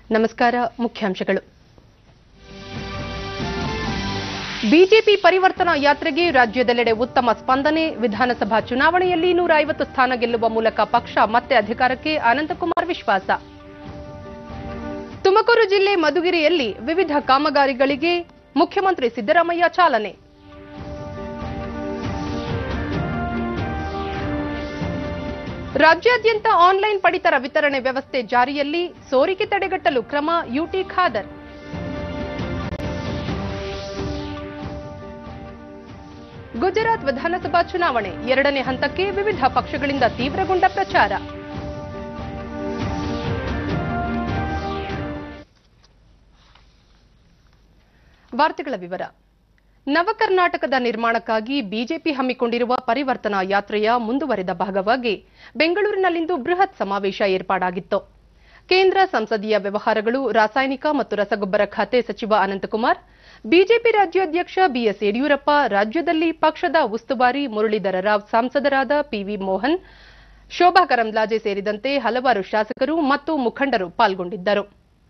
ನಮಸ್ಕಾರ ಮುಖ್ಯಾಂಶಗಳು ಬಿಜೆಪಿ ಪರಿವರ್ತನಾ ಯಾತ್ರೆಗೆ ರಾಜ್ಯದೆಲ್ಲೆಡೆ ಉತ್ತಮ ಸ್ಪಂದನೆ ವಿಧಾನಸಭಾ ಚುನಾವಣೆಯಲ್ಲಿ ನೂರ ಐವತ್ತು ಸ್ಥಾನ ಗೆಲ್ಲುವ ಮೂಲಕ ಪಕ್ಷ ಮತ್ತೆ ಅಧಿಕಾರಕ್ಕೆ ಅನಂತಕುಮಾರ್ ವಿಶ್ವಾಸ ತುಮಕೂರು ಜಿಲ್ಲೆ ಮಧುಗಿರಿಯಲ್ಲಿ ವಿವಿಧ ಕಾಮಗಾರಿಗಳಿಗೆ ಮುಖ್ಯಮಂತ್ರಿ ಸಿದ್ದರಾಮಯ್ಯ ಚಾಲನೆ ರಾಜ್ಯಾದ್ಯಂತ ಆನ್ಲೈನ್ ಪಡಿತರ ವಿತರಣೆ ವ್ಯವಸ್ಥೆ ಜಾರಿಯಲ್ಲಿ ಸೋರಿಕೆ ತಡೆಗಟ್ಟಲು ಕ್ರಮ ಯುಟಿ ಖಾದರ್ ಗುಜರಾತ್ ವಿಧಾನಸಭಾ ಚುನಾವಣೆ ಎರಡನೇ ಹಂತಕ್ಕೆ ವಿವಿಧ ಪಕ್ಷಗಳಿಂದ ತೀವ್ರಗೊಂಡ ಪ್ರಚಾರ ವಾರ್ತೆಗಳ ವಿವರ ನವಕರ್ನಾಟಕದ ನಿರ್ಮಾಣಕ್ಕಾಗಿ ಬಿಜೆಪಿ ಹಮ್ಮಿಕೊಂಡಿರುವ ಪರಿವರ್ತನಾ ಯಾತ್ರೆಯ ಮುಂದುವರೆದ ಭಾಗವಾಗಿ ಬೆಂಗಳೂರಿನಲ್ಲಿಂದು ಬೃಹತ್ ಸಮಾವೇಶ ಏರ್ಪಾಡಾಗಿತ್ತು ಕೇಂದ್ರ ಸಂಸದೀಯ ವ್ಯವಹಾರಗಳು ರಾಸಾಯನಿಕ ಮತ್ತು ರಸಗೊಬ್ಬರ ಖಾತೆ ಸಚಿವ ಅನಂತಕುಮಾರ್ ಬಿಜೆಪಿ ರಾಜ್ಯಾಧ್ಯಕ್ಷ ಬಿಎಸ್ ಯಡಿಯೂರಪ್ಪ ರಾಜ್ಯದಲ್ಲಿ ಪಕ್ಷದ ಉಸ್ತುವಾರಿ ಮುರಳೀಧರ ರಾವ್ ಸಂಸದರಾದ ಪಿವಿ ಮೋಹನ್ ಶೋಭಾ ಕರಂದ್ಲಾಜೆ ಸೇರಿದಂತೆ ಹಲವಾರು ಶಾಸಕರು ಮತ್ತು ಮುಖಂಡರು ಪಾಲ್ಗೊಂಡಿದ್ದರು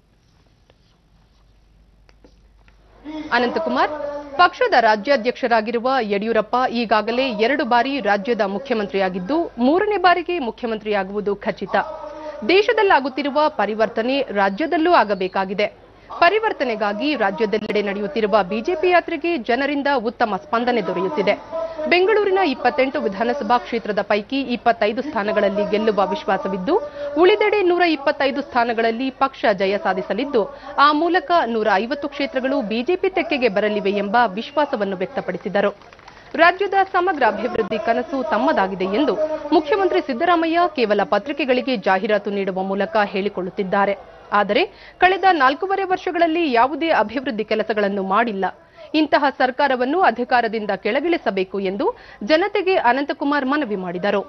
ಅನಂತಕುಮಾರ್ ಪಕ್ಷದ ರಾಜ್ಯಾಧ್ಯಕ್ಷರಾಗಿರುವ ಯಡಿಯೂರಪ್ಪ ಈಗಾಗಲೇ ಎರಡು ಬಾರಿ ರಾಜ್ಯದ ಮುಖ್ಯಮಂತ್ರಿಯಾಗಿದ್ದು ಮೂರನೇ ಬಾರಿಗೆ ಮುಖ್ಯಮಂತ್ರಿಯಾಗುವುದು ಖಚಿತ ದೇಶದಲ್ಲಾಗುತ್ತಿರುವ ಪರಿವರ್ತನೆ ರಾಜ್ಯದಲ್ಲೂ ಆಗಬೇಕಾಗಿದೆ ಪರಿವರ್ತನೆಗಾಗಿ ರಾಜ್ಯದೆಲ್ಲೆಡೆ ನಡೆಯುತ್ತಿರುವ ಬಿಜೆಪಿ ಯಾತ್ರೆಗೆ ಜನರಿಂದ ಉತ್ತಮ ಸ್ಪಂದನೆ ದೊರೆಯುತ್ತಿದೆ ಬೆಂಗಳೂರಿನ ಇಪ್ಪತ್ತೆಂಟು ವಿಧಾನಸಭಾ ಕ್ಷೇತ್ರದ ಪೈಕಿ ಇಪ್ಪತ್ತೈದು ಸ್ಥಾನಗಳಲ್ಲಿ ಗೆಲ್ಲುವ ವಿಶ್ವಾಸವಿದ್ದು ಉಳಿದೆಡೆ ನೂರ ಇಪ್ಪತ್ತೈದು ಸ್ಥಾನಗಳಲ್ಲಿ ಪಕ್ಷ ಜಯ ಸಾಧಿಸಲಿದ್ದು ಆ ಮೂಲಕ ನೂರ ಐವತ್ತು ಕ್ಷೇತ್ರಗಳು ಬಿಜೆಪಿ ತೆಕ್ಕೆಗೆ ಬರಲಿವೆ ಎಂಬ ವಿಶ್ವಾಸವನ್ನು ವ್ಯಕ್ತಪಡಿಸಿದರು ರಾಜ್ಯದ ಸಮಗ್ರ ಅಭಿವೃದ್ಧಿ ಕನಸು ತಮ್ಮದಾಗಿದೆ ಎಂದು ಮುಖ್ಯಮಂತ್ರಿ ಸಿದ್ದರಾಮಯ್ಯ ಕೇವಲ ಪತ್ರಿಕೆಗಳಿಗೆ ಜಾಹೀರಾತು ನೀಡುವ ಮೂಲಕ ಹೇಳಿಕೊಳ್ಳುತ್ತಿದ್ದಾರೆ ಆದರೆ ಕಳೆದ ನಾಲ್ಕೂವರೆ ವರ್ಷಗಳಲ್ಲಿ ಯಾವುದೇ ಅಭಿವೃದ್ಧಿ ಕೆಲಸಗಳನ್ನು ಮಾಡಿಲ್ಲ ಇಂತಹ ಸರ್ಕಾರವನ್ನು ಅಧಿಕಾರದಿಂದ ಕೆಳಗಿಳಿಸಬೇಕು ಎಂದು ಜನತೆಗೆ ಅನಂತಕುಮಾರ್ ಮನವಿ ಮಾಡಿದರು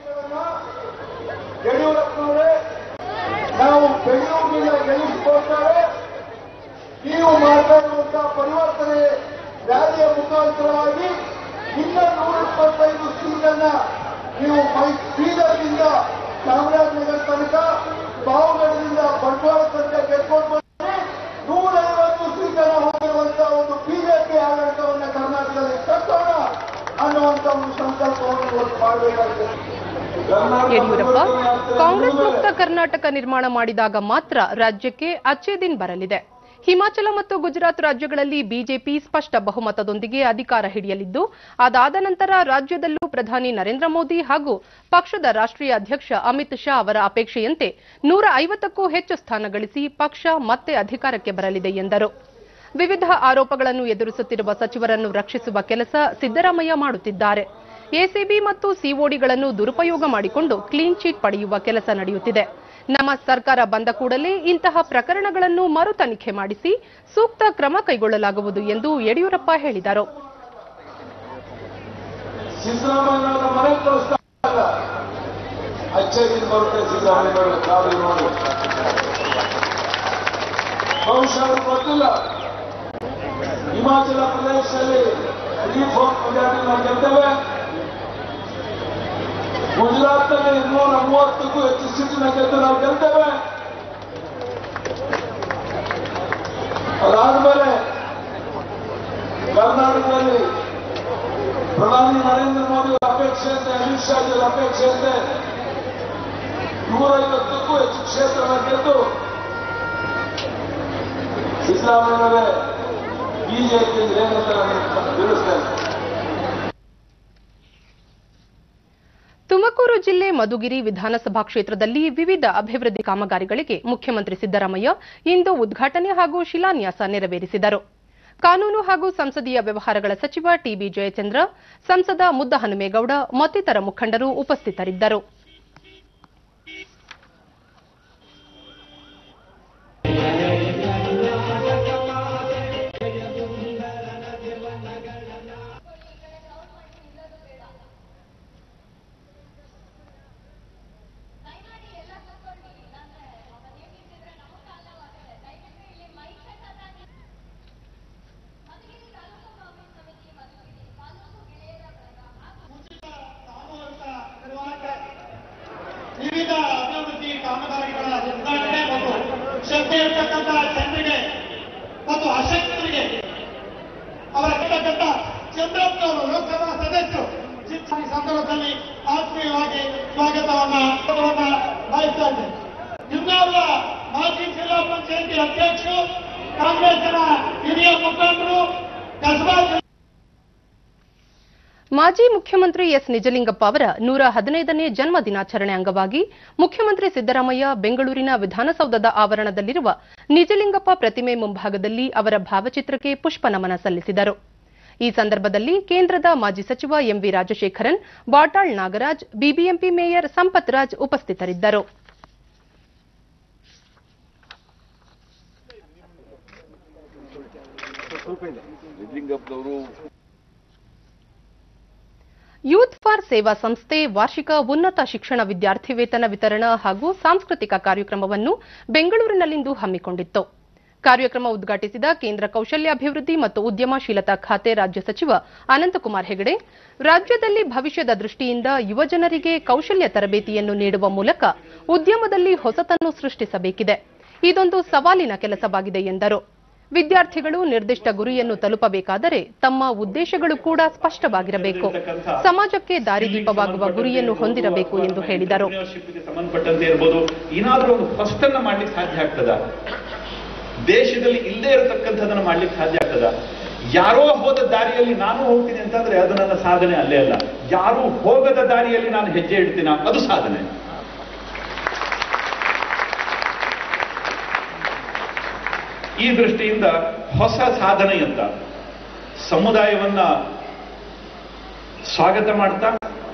ಯಡಿಯೂರಪ್ಪನವರೇ ನಾವು ಬೆಂಗಳೂರಿನಿಂದ ಗೆಲ್ಲಿಸಿಕೊಳ್ತಾರೆ ನೀವು ಮಾಡ್ತಾ ಇರುವಂತಹ ಪರಿವರ್ತನೆ ರ್ಯಾಲಿಯ ಮುಖಾಂತರವಾಗಿ ಇನ್ನ ನೂರ ಇಪ್ಪತ್ತೈದು ಸೀಟನ್ನ ನೀವು ಮೈ ಬೀದರ್ನಿಂದ ಚಾಮರಾಜನಗರ ತನಕ ಬಾವುಗಡದಿಂದ ಬಂಟ್ವಾಳ ತನಕ ಗೆದ್ಕೊಂಡು ಬಂದ್ರೆ ನೂರ ಐವತ್ತು ಸೀಟನ್ನ ಹೊಂದಿರುವಂತಹ ಒಂದು ಬಿಜೆಪಿ ಆಡಳಿತವನ್ನ ಕರ್ನಾಟಕದಲ್ಲಿ ಕಟ್ಟೋಣ ಅನ್ನುವಂತ ಒಂದು ಸಂಕಲ್ಪವನ್ನು ಇವತ್ತು ಮಾಡಬೇಕಾಗಿದೆ ಯಡಿಯೂರಪ್ಪ ಕಾಂಗ್ರೆಸ್ ಮುಕ್ತ ಕರ್ನಾಟಕ ನಿರ್ಮಾಣ ಮಾಡಿದಾಗ ಮಾತ್ರ ರಾಜ್ಯಕ್ಕೆ ಅಚ್ಚೇ ದಿನ್ ಬರಲಿದೆ ಹಿಮಾಚಲ ಮತ್ತು ಗುಜರಾತ್ ರಾಜ್ಯಗಳಲ್ಲಿ ಬಿಜೆಪಿ ಸ್ಪಷ್ಟ ಬಹುಮತದೊಂದಿಗೆ ಅಧಿಕಾರ ಹಿಡಿಯಲಿದ್ದು ಅದಾದ ನಂತರ ರಾಜ್ಯದಲ್ಲೂ ಪ್ರಧಾನಿ ನರೇಂದ್ರ ಮೋದಿ ಹಾಗೂ ಪಕ್ಷದ ರಾಷ್ಟ್ರೀಯ ಅಧ್ಯಕ್ಷ ಅಮಿತ್ ಶಾ ಅವರ ಅಪೇಕ್ಷೆಯಂತೆ ನೂರ ಐವತ್ತಕ್ಕೂ ಹೆಚ್ಚು ಸ್ಥಾನ ಗಳಿಸಿ ಪಕ್ಷ ಮತ್ತೆ ಅಧಿಕಾರಕ್ಕೆ ಬರಲಿದೆ ಎಂದರು ವಿವಿಧ ಆರೋಪಗಳನ್ನು ಎದುರಿಸುತ್ತಿರುವ ಸಚಿವರನ್ನು ರಕ್ಷಿಸುವ ಕೆಲಸ ಸಿದ್ದರಾಮಯ್ಯ ಮಾಡುತ್ತಿದ್ದಾರೆ ಎಸಿಬಿ ಮತ್ತು ಸಿಒಡಿಗಳನ್ನು ದುರುಪಯೋಗ ಮಾಡಿಕೊಂಡು ಕ್ಲೀನ್ ಚೀಟ್ ಪಡೆಯುವ ಕೆಲಸ ನಡೆಯುತ್ತಿದೆ ನಮ್ಮ ಸರ್ಕಾರ ಬಂದ ಕೂಡಲೇ ಇಂತಹ ಪ್ರಕರಣಗಳನ್ನು ಮರು ತನಿಖೆ ಮಾಡಿಸಿ ಸೂಕ್ತ ಕ್ರಮ ಕೈಗೊಳ್ಳಲಾಗುವುದು ಎಂದು ಯಡಿಯೂರಪ್ಪ ಹೇಳಿದರು ಸಿದ್ದರಾಮಯ್ಯನವರ ಮನೆ ಕಳಿಸ್ತಾ ಇಲ್ಲ ಅಚ್ಚರಿಯಿಂದ ಬರುತ್ತೆ ಸಿದ್ದರಾಮಯ್ಯನವರು ಕಾವಲು ನೋಡಿ ಬಹುಶಃ ಅವ್ರಿಗೆ ಗೊತ್ತಿಲ್ಲ ಹಿಮಾಚಲ ಪ್ರದೇಶದಲ್ಲಿ ರಿಫಾರ್ಮ್ ಮೆಜಾರಿಟಿ ನಾವು ಗೆಲ್ತೇವೆ ಗುಜರಾತ್ನಲ್ಲಿ ಇನ್ನೂರ ಮೂವತ್ತಕ್ಕೂ ಹೆಚ್ಚು ಸೀಟಿನ ಗೆದ್ದು ನಾವು ಗೆಲ್ತೇವೆ ಅದಾದ್ಮೇಲೆ ಕರ್ನಾಟಕದಲ್ಲಿ ಪ್ರಧಾನಿ ನರೇಂದ್ರ ಮೋದಿ ಅವರ ಅಪೇಕ್ಷೆಯಂತೆ ಅಮಿತ್ ಶಾ ಅವರ ಅಪೇಕ್ಷೆಯಂತೆ ನೂರೈವತ್ತಕ್ಕೂ ಹೆಚ್ಚು ಕ್ಷೇತ್ರಗಳ ಗೆದ್ದು ಸಿದ್ದರಾಮಯ್ಯನವರೇ ಬಿಜೆಪಿ ಏನಂತ ನಾನು ತಿಳಿಸ್ತೇನೆ ತುಮಕೂರು ಜಿಲ್ಲೆ ಮಧುಗಿರಿ ವಿಧಾನಸಭಾ ಕ್ಷೇತ್ರದಲ್ಲಿ ವಿವಿಧ ಅಭಿವೃದ್ಧಿ ಕಾಮಗಾರಿಗಳಿಗೆ ಮುಖ್ಯಮಂತ್ರಿ ಸಿದ್ದರಾಮಯ್ಯ ಇಂದು ಉದ್ಘಾಟನೆ ಹಾಗೂ ಶಿಲಾನ್ಯಾಸ ನೆರವೇರಿಸಿದರು ಕಾನೂನು ಹಾಗೂ ಸಂಸದೀಯ ವ್ಯವಹಾರಗಳ ಸಚಿವ ಟಿಬಿ ಜಯಚಂದ್ರ ಸಂಸದ ಮುದ್ದಹನುಮೇಗೌಡ ಮತ್ತಿತರ ಮುಖಂಡರು ಉಪಸ್ಥಿತರಿದ್ದರು ನಿರ್ಮಾಣಕ್ಕೆ ಅದು ಅಶಕ್ತರಿಗೆ ಅವರ ಕೆಟ್ಟಗಟ್ಟ ಚಂದ್ರಪ್ಪನವರು ಲೋಕಸಭಾ ಸದಸ್ಯರು ಶಿಕ್ಷಣ ಈ ಸಂದರ್ಭದಲ್ಲಿ ಆತ್ಮೀಯವಾಗಿ ಸ್ವಾಗತವನ್ನ ಸ್ವಾಗತವನ್ನ ಬಯಸ್ತಾ ಇದ್ದೇನೆ ಇನ್ನೋರ್ವ ಮಾಜಿ ಜಿಲ್ಲಾ ಪಂಚಾಯತಿ ಅಧ್ಯಕ್ಷರು ಕಾಂಗ್ರೆಸ್ನ ಹಿರಿಯ ಮುಖಂಡರು ಕಸಬಾ ಜಿಲ್ಲಾ ಮಾಜಿ ಮುಖ್ಯಮಂತ್ರಿ ಎಸ್ ನಿಜಲಿಂಗಪ್ಪ ಅವರ ನೂರ ಹದಿನೈದನೇ ಜನ್ಮ ದಿನಾಚರಣೆ ಅಂಗವಾಗಿ ಮುಖ್ಯಮಂತ್ರಿ ಸಿದ್ದರಾಮಯ್ಯ ಬೆಂಗಳೂರಿನ ವಿಧಾನಸೌಧದ ಆವರಣದಲ್ಲಿರುವ ನಿಜಲಿಂಗಪ್ಪ ಪ್ರತಿಮೆ ಮುಂಭಾಗದಲ್ಲಿ ಅವರ ಭಾವಚಿತ್ರಕ್ಕೆ ಪುಷ್ಪ ನಮನ ಸಲ್ಲಿಸಿದರು ಈ ಸಂದರ್ಭದಲ್ಲಿ ಕೇಂದ್ರದ ಮಾಜಿ ಸಚಿವ M V Rajashekaran Vatal Nagaraj BBMP mayor Sampath Raj ಉಪಸ್ಥಿತರಿದ್ದರು ನಿಜಲಿಂಗಪ್ಪನವರು ಯೂತ್ ಫಾರ್ ಸೇವಾ ಸಂಸ್ಥೆ ವಾರ್ಷಿಕ ಉನ್ನತ ಶಿಕ್ಷಣ ವಿದ್ಯಾರ್ಥಿ ವೇತನ ವಿತರಣಾ ಹಾಗೂ ಸಾಂಸ್ಕೃತಿಕ ಕಾರ್ಯಕ್ರಮವನ್ನು ಬೆಂಗಳೂರಿನಲ್ಲಿಂದು ಹಮ್ಮಿಕೊಂಡಿತ್ತು ಕಾರ್ಯಕ್ರಮ ಉದ್ಘಾಟಿಸಿದ ಕೇಂದ್ರ ಕೌಶಲ್ಯಾಭಿವೃದ್ಧಿ ಮತ್ತು ಉದ್ಯಮಶೀಲತಾ ಖಾತೆ ರಾಜ್ಯ ಸಚಿವ ಅನಂತಕುಮಾರ್ ಹೆಗಡೆ ರಾಜ್ಯದಲ್ಲಿ ಭವಿಷ್ಯದ ದೃಷ್ಟಿಯಿಂದ ಯುವಜನರಿಗೆ ಕೌಶಲ್ಯ ತರಬೇತಿಯನ್ನು ನೀಡುವ ಮೂಲಕ ಉದ್ಯಮದಲ್ಲಿ ಹೊಸತನ್ನು ಸೃಷ್ಟಿಸಬೇಕಿದೆ ಇದೊಂದು ಸವಾಲಿನ ಕೆಲಸವಾಗಿದೆ ಎಂದರು ವಿದ್ಯಾರ್ಥಿಗಳು ನಿರ್ದಿಷ್ಟ ಗುರಿಯನ್ನು ತಲುಪಬೇಕಾದರೆ ತಮ್ಮ ಉದ್ದೇಶಗಳು ಕೂಡ ಸ್ಪಷ್ಟವಾಗಿರಬೇಕು ಸಮಾಜಕ್ಕೆ ದಾರಿದೀಪವಾಗುವ ಗುರಿಯನ್ನು ಹೊಂದಿರಬೇಕು ಎಂದು ಹೇಳಿದರು ಗೆ ಸಂಬಂಧಪಟ್ಟಂತೆ ಇರ್ಬೋದು ಏನಾದ್ರೂ ಒಂದು ಫಸ್ಟ್ ಅನ್ನ ಮಾಡ್ಲಿಕ್ಕೆ ಸಾಧ್ಯ ಆಗ್ತದ ದೇಶದಲ್ಲಿ ಇಲ್ಲದೆ ಇರತಕ್ಕಂಥದನ್ನ ಮಾಡ್ಲಿಕ್ಕೆ ಸಾಧ್ಯ ಆಗ್ತದ ಯಾರೋ ಹೋದ ದಾರಿಯಲ್ಲಿ ನಾನು ಹೋಗ್ತೀನಿ ಅಂತಂದ್ರೆ ಅದು ನನ್ನ ಸಾಧನೆ ಅಲ್ಲೇ ಅಲ್ಲ ಯಾರು ಹೋಗದ ದಾರಿಯಲ್ಲಿ ನಾನು ಹೆಜ್ಜೆ ಇಡ್ತೀನ ಅದು ಸಾಧನೆ ಈ ದೃಷ್ಟಿಯಿಂದ ಹೊಸ ಸಾಧನೆ ಅಂತ ಸಮುದಾಯವನ್ನ ಸ್ವಾಗತ ಮಾಡ್ತಾ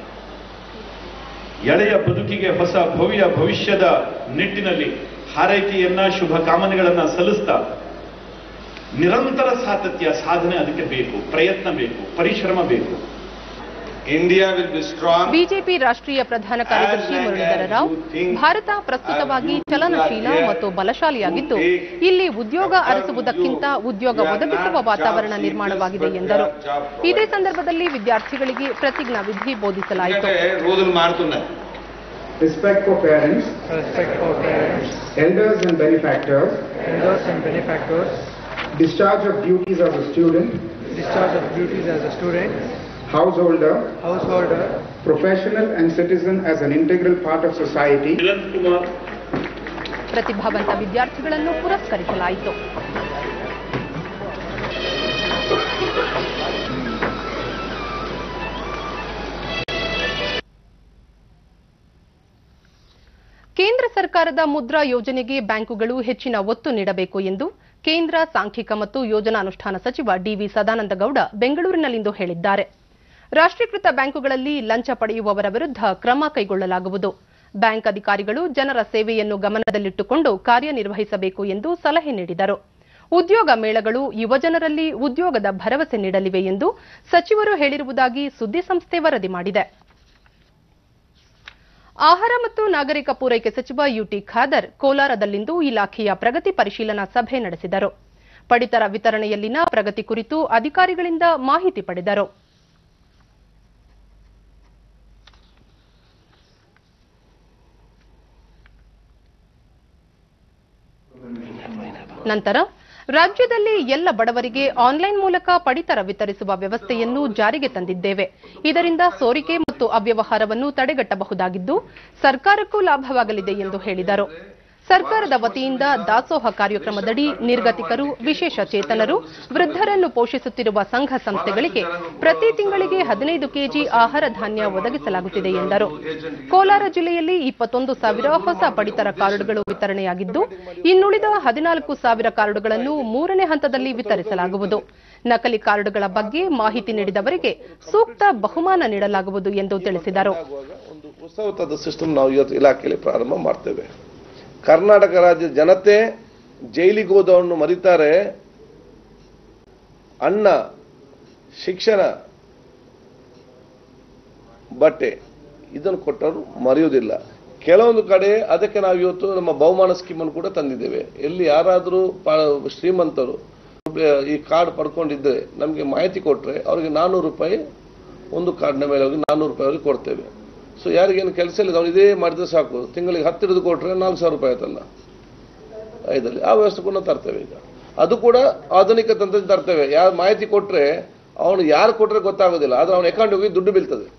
ಎಳೆಯ ಬದುಕಿಗೆ ಹೊಸ ಭವ್ಯ ಭವಿಷ್ಯದ ನಿಟ್ಟಿನಲ್ಲಿ ಹಾರೈಕೆಯನ್ನ ಶುಭ ಕಾಮನೆಗಳನ್ನ ಸಲ್ಲಿಸ್ತಾ ನಿರಂತರ ಸಾತತ್ಯ ಸಾಧನೆ ಅದಕ್ಕೆ ಬೇಕು ಪ್ರಯತ್ನ ಬೇಕು ಪರಿಶ್ರಮ ಬೇಕು India will be strong. BJP ರಾಷ್ಟ್ರೀಯ ಪ್ರಧಾನ ಕಾರ್ಯದರ್ಶಿ ಮುರಳೀಧರ ರಾವ್ ಭಾರತ ಪ್ರಸ್ತುತವಾಗಿ ಚಲನಶೀಲ ಮತ್ತು ಬಲಶಾಲಿಯಾಗಿದ್ದು ಇಲ್ಲಿ ಉದ್ಯೋಗ ಅರಸುವುದಕ್ಕಿಂತ ಉದ್ಯೋಗ ಒದಗಿಸುವ ವಾತಾವರಣ ನಿರ್ಮಾಣವಾಗಿದೆ ಎಂದರು ಇದೇ ಸಂದರ್ಭದಲ್ಲಿ ವಿದ್ಯಾರ್ಥಿಗಳಿಗೆ ಪ್ರತಿಜ್ಞಾ ವಿಧಿ ಬೋಧಿಸಲಾಯಿತು ఎందుకంటే రోజులు మారుతున్నాయి respect for parents, respect for parents, elders and benefactors, elders and benefactors, discharge of duties as a student, discharge of duties as a student, householder, householder, professional and citizen as an integral part of society, Milan Kumar ಪ್ರತಿಭಾವಂತ ವಿದ್ಯಾರ್ಥಿಗಳನ್ನು ಪುರಸ್ಕರಿಸಲಾಯಿತು ಕೇಂದ್ರ ಸರ್ಕಾರದ ಮುದ್ರಾ ಯೋಜನೆಗೆ ಬ್ಯಾಂಕುಗಳು ಹೆಚ್ಚಿನ ಒತ್ತು ನೀಡಬೇಕು ಎಂದು ಕೇಂದ್ರ ಸಾಂಖ್ಯಿಕ ಮತ್ತು ಯೋಜನಾ ಅನುಷ್ಠಾನ ಸಚಿವ ಡಿವಿ ಸದಾನಂದಗೌಡ ಬೆಂಗಳೂರಿನಲ್ಲಿಂದು ಹೇಳಿದ್ದಾರೆ ರಾಷ್ಟ್ರೀಕೃತ ಬ್ಯಾಂಕುಗಳಲ್ಲಿ ಲಂಚ ಪಡೆಯುವವರ ವಿರುದ್ಧ ಕ್ರಮ ಕೈಗೊಳ್ಳಲಾಗುವುದು ಬ್ಯಾಂಕ್ ಅಧಿಕಾರಿಗಳು ಜನರ ಸೇವೆಯನ್ನು ಗಮನದಲ್ಲಿಟ್ಟುಕೊಂಡು ಕಾರ್ಯನಿರ್ವಹಿಸಬೇಕು ಎಂದು ಸಲಹೆ ನೀಡಿದರು ಉದ್ಯೋಗ ಮೇಳಗಳು ಯುವಜನರಲ್ಲಿ ಉದ್ಯೋಗದ ಭರವಸೆ ನೀಡಲಿವೆ ಎಂದು ಸಚಿವರು ಹೇಳಿರುವುದಾಗಿ ಸುದ್ದಿಸಂಸ್ಥೆ ವರದಿ ಮಾಡಿದೆ ಆಹಾರ ಮತ್ತು ನಾಗರಿಕ ಪೂರೈಕೆ ಸಚಿವ ಯುಟಿ ಖಾದರ್ ಕೋಲಾರದಲ್ಲಿಂದು ಇಲಾಖೆಯ ಪ್ರಗತಿ ಪರಿಶೀಲನಾ ಸಭೆ ನಡೆಸಿದರು ಪಡಿತರ ವಿತರಣೆಯಲ್ಲಿನ ಪ್ರಗತಿ ಕುರಿತು ಅಧಿಕಾರಿಗಳಿಂದ ಮಾಹಿತಿ ಪಡೆದರು ನಂತರ ರಾಜ್ಯದಲ್ಲಿ ಎಲ್ಲ ಬಡವರಿಗೆ ಆನ್ಲೈನ್ ಮೂಲಕ ಪಡಿತರ ವಿತರಿಸುವ ವ್ಯವಸ್ಥೆಯನ್ನು ಜಾರಿಗೆ ತಂದಿದ್ದೇವೆ ಇದರಿಂದ ಸೋರಿಕೆ ಮತ್ತು ಅವ್ಯವಹಾರವನ್ನು ತಡೆಗಟ್ಟಬಹುದಾಗಿದ್ದು ಸರ್ಕಾರಕ್ಕೂ ಲಾಭವಾಗಲಿದೆ ಎಂದು ಹೇಳಿದರು ಸರ್ಕಾರದ ವತಿಯಿಂದ ದಾಸೋಹ ಕಾರ್ಯಕ್ರಮದಡಿ ನಿರ್ಗತಿಕರು ವಿಶೇಷ ಚೇತನರು ವೃದ್ಧರನ್ನು ಪೋಷಿಸುತ್ತಿರುವ ಸಂಘ ಸಂಸ್ಥೆಗಳಿಗೆ ಪ್ರತಿ ತಿಂಗಳಿಗೆ ಹದಿನೈದು ಕೆಜಿ ಆಹಾರ ಧಾನ್ಯ ಒದಗಿಸಲಾಗುತ್ತಿದೆ ಎಂದರು ಕೋಲಾರ ಜಿಲ್ಲೆಯಲ್ಲಿ ಇಪ್ಪತ್ತೊಂದು ಸಾವಿರ ಹೊಸ ಪಡಿತರ ಕಾರ್ಡುಗಳು ವಿತರಣೆಯಾಗಿದ್ದು ಇನ್ನುಳಿದ ಹದಿನಾಲ್ಕು ಸಾವಿರ ಕಾರ್ಡುಗಳನ್ನು ಮೂರನೇ ಹಂತದಲ್ಲಿ ವಿತರಿಸಲಾಗುವುದು ನಕಲಿ ಕಾರ್ಡುಗಳ ಬಗ್ಗೆ ಮಾಹಿತಿ ನೀಡಿದವರಿಗೆ ಸೂಕ್ತ ಬಹುಮಾನ ನೀಡಲಾಗುವುದು ಎಂದು ತಿಳಿಸಿದರು ಆಗುವಾಗ ಒಂದು ಹೊಸ ಸಿಸ್ಟಮ್ ನಾವು ಇವತ್ತು ಇಲಾಖೆಯಲ್ಲಿ ಪ್ರಾರಂಭ ಮಾಡ್ತೇವೆ ಕರ್ನಾಟಕ ರಾಜ್ಯದ ಜನತೆ ಜೈಲಿಗೆ ಹೋದವನ್ನು ಮರಿತಾರೆ ಅನ್ನ ಶಿಕ್ಷಣ ಬಟ್ಟೆ ಇದನ್ನು ಕೊಟ್ಟವರು ಮರೆಯುವುದಿಲ್ಲ ಕೆಲವೊಂದು ಕಡೆ ಅದಕ್ಕೆ ನಾವು ಇವತ್ತು ನಮ್ಮ ಬಹುಮಾನ ಸ್ಕೀಮನ್ನು ಕೂಡ ತಂದಿದ್ದೇವೆ ಎಲ್ಲಿ ಯಾರಾದರೂ ಪ- ಶ್ರೀಮಂತರು ಈ ಕಾರ್ಡ್ ಪಡ್ಕೊಂಡಿದ್ರೆ ನಮಗೆ ಮಾಹಿತಿ ಕೊಟ್ಟರೆ ಅವರಿಗೆ ನಾನ್ನೂರು ರೂಪಾಯಿ ಒಂದು ಕಾರ್ಡ್ನ ಮೇಲೆ ಹೋಗಿ ನಾನ್ನೂರು ರೂಪಾಯಿ ಅವ್ರಿಗೆ ಕೊಡ್ತೇವೆ ಸೊ ಯಾರಿಗೇನು ಕೆಲಸ ಇಲ್ಲ ಅವ್ರು ಇದೇ ಮಾಡಿದ್ರೆ ಸಾಕು ತಿಂಗಳಿಗೆ ಹತ್ತು ಹಿಡಿದು ಕೊಟ್ಟರೆ ನಾಲ್ಕು ಸಾವಿರ ರೂಪಾಯಿ ಆಯ್ತಲ್ಲ ಐದಲ್ಲಿ ಆ ವ್ಯವಸ್ಥೆ ಕೂಡ ತರ್ತೇವೆ ಈಗ ಅದು ಕೂಡ ಆಧುನಿಕ ತಂತ್ರದಿಂದ ತರ್ತೇವೆ ಯಾರು ಮಾಹಿತಿ ಕೊಟ್ರೆ ಅವನು ಯಾರು ಕೊಟ್ರೆ ಗೊತ್ತಾಗೋದಿಲ್ಲ ಆದ್ರೆ ಅವನ ಅಕೌಂಟ್ ಹೋಗಿ ದುಡ್ಡು ಬೀಳ್ತದೆ